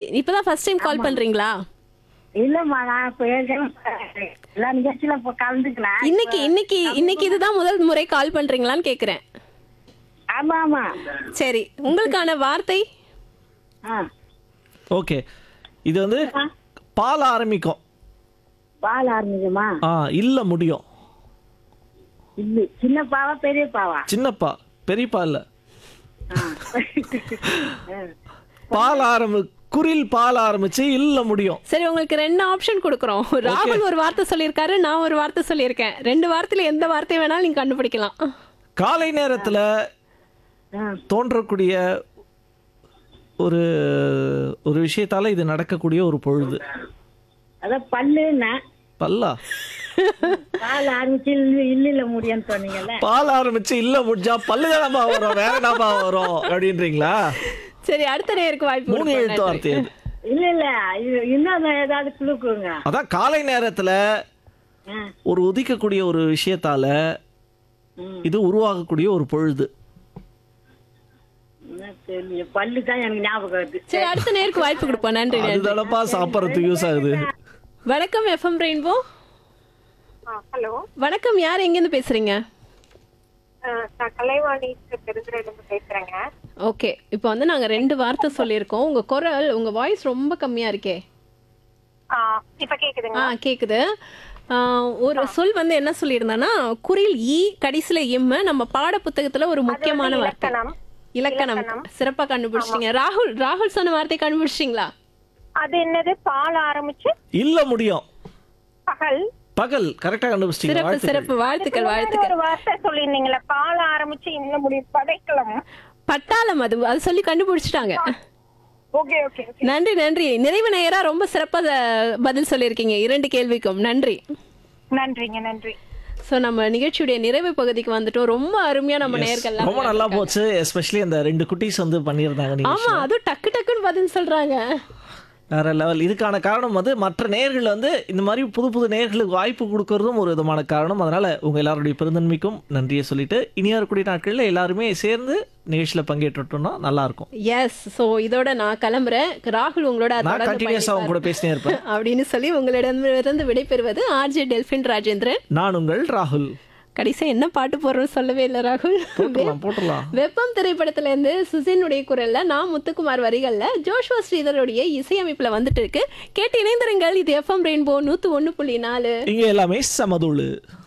இப்பதான் first time call பண்றீங்களா இல்லம்மா நான் இப்ப ஏற்கனவே எல்லா நிகழ்ச்சியில இப்ப கலந்துக்கலாம் இன்னைக்கு இன்னைக்கு இன்னைக்கு இதுதான் முதல் முறை கால் பண்றீங்களான்னு கேக்குறேன் ஆமா ஆமா சரி உங்களுக்கான வார்த்தை ஆ ஓகே இது வந்து பால் ஆரம்பிக்கும் பால் ஆரம்பிக்குமா ஆ இல்ல முடியும் இல்ல சின்ன பாவா பெரிய பாவா சின்னப்பா பெரியப்பா இல்ல ஆ. பால் ஆரம்பி குரில் பால் ஆரம்பிச்சு இல்ல முடியும் சரி உங்களுக்கு ரெண்டு ஆப்ஷன் கொடுக்குறோம் ராகுல் ஒரு வார்த்தை சொல்லியிருக்காரு நான் ஒரு வார்த்தை சொல்லியிருக்கேன் ரெண்டு வார்த்தையில எந்த வார்த்தை வேணாலும் நீங்க கண்டுபிடிக்கலாம் காலை நேரத்துல ஆ. தோன்றக்கூடிய ஒரு ஒரு விஷயத்தால இது நடக்கக்கூடிய ஒரு பொழுது அதான் பல்லுன்னா பல்லா பால் ஆரம்பிச்சு இல்ல இல்ல இல்ல முடியும்னு சொன்னீங்கல்ல பால் ஆரம்பிச்சு இல்ல முடிஞ்சா பல்லு தானப்பா வரும் வேற என்னப்பா வரும் அப்படின்றீங்களா சரி அடுத்த நேருக்கு வாய்ப்பு மூணு கொடுப்போம். எழுத்து வார்த்தை அது இல்ல இல்ல இது இன்னும் ஏதாவது குழுக்குங்க அதான் காலை நேரத்துல ஆ. ஒரு உதிக்கக்கூடிய ஒரு விஷயத்தால ம். இது உருவாகக்கூடிய ஒரு பொழுது என்ன தெரியல பல்லு தான் எனக்கு ஞாபகம் வருது சரி அடுத்த நேருக்கு வாய்ப்பு கொடுப்போம் நன்றி நன்றி அதுதானப்பா சாப்பிட்றதுக்கு யூஸ் ஆகுது வணக்கம் எஃப்எம் ரெயின்போ ஹலோ வணக்கம் யார் எங்கேருந்து பேசுறீங்க நான் கலைவாணி பெருந்துறையிலிருந்து பேசுறேங்க ஓகே இப்போ வந்து நாங்க ரெண்டு வார்த்தை சொல்லியிருக்கோம் உங்க குரல் உங்க வாய்ஸ் ரொம்ப கம்மியா இருக்கே ஆ, இப்ப கேக்குதுங்க ஆ கேக்குது ஆ, ஒரு சொல் வந்து என்ன சொல்லியிருந்தேன்னா குரில் ஈ கடைசியில எம் நம்ம பாட புத்தகத்துல ஒரு முக்கியமான வார்த்தை இலக்கணம். இலக்கணம் சிறப்பா கண்டுபிடிச்சிட்டீங்க ராகுல் ராகுல் சொன்ன வார்த்தை கண்டுபிடிச்சிட்டீங்களா அது என்னது பால் ஆரம்பிச்சு இல்ல முடியும் பகல் பகல் கரெக்டா கண்டுபிடிச்சிட்டீங்க சிறப்பு வாழ்த்துக்கள். சிறப்பு வாழ்த்துக்கள் முன்னாடி வாழ்த்துக்கள் ஒரு வார்த்தை சொல்லியிருந்தீங்களா பால் ஆரம்பிச்சு இன்னும் முடியும் படைக்கலாம் பட்டாளம் அது அது சொல்லி கண்டுபிடிச்சிட்டாங்க ஓகே ஓகே நன்றி நன்றி நிறைவு நேயரா ரொம்ப சிறப்பா அத- பதில் சொல்லியிருக்கீங்க இரண்டு கேள்விக்கும் நன்றி நன்றிங்க நன்றி சோ நம்ம நிகழ்ச்சியுடைய நிறைவு பகுதிக்கு வந்துட்டோம் ரொம்ப அருமையா நம்ம நேயர்கள் ரொம்ப நல்லா போச்சு எஸ்பெஷலி அந்த ரெண்டு குட்டீஸ் வந்து பண்ணியிருந்தாங்க நீங்க ஆமா அதுவும் டக்கு டக்குன்னு பதில் சொல்றாங்க வேற லெவல் இதுக்கான காரணம் வந்து மற்ற நேர்கள் வந்து இந்த மாதிரி புது புது நேர்களுக்கு வாய்ப்பு கொடுக்கறதும் ஒரு விதமான காரணம் அதனால உங்க எல்லாருடைய பெருந்தன்மைக்கும் நன்றியை சொல்லிட்டு இனி வரக்கூடிய நாட்களில் எல்லாருமே சேர்ந்து நிகழ்ச்சியில பங்கேற்றுட்டோம்னா நல்லா இருக்கும் எஸ் சோ இதோட நான் கிளம்புறேன் ராகுல் உங்களோட நான் தொடர்ந்து கண்டினியூஸா அவங்க கூட பேசினே இருப்பேன் அப்படின்னு சொல்லி உங்களிடமிருந்து விடைபெறுவது ஆர்ஜே டெல்பின் ராஜேந்திரன் நான் உங்கள் ராகுல் கடைசியா என்ன பாட்டு போடுறோம்னு சொல்லவே இல்லை ராகுல் போட்டுடலாம் போட்டுடலாம் வெப்பம் திரைப்படத்துல இருந்து சுசினுடைய குரல்ல நான் முத்துக்குமார் வரிகள்ல ஜோஷ்வா ஸ்ரீதருடைய இசையமைப்புல வந்துட்டு இருக்கு கேட்டு இணைந்திருங்கள் இது எஃப்எம் ரெயின்போ நூத்து ஒண்ணு புள்ளி நாலு இங்க எல்லாமே சமதுளு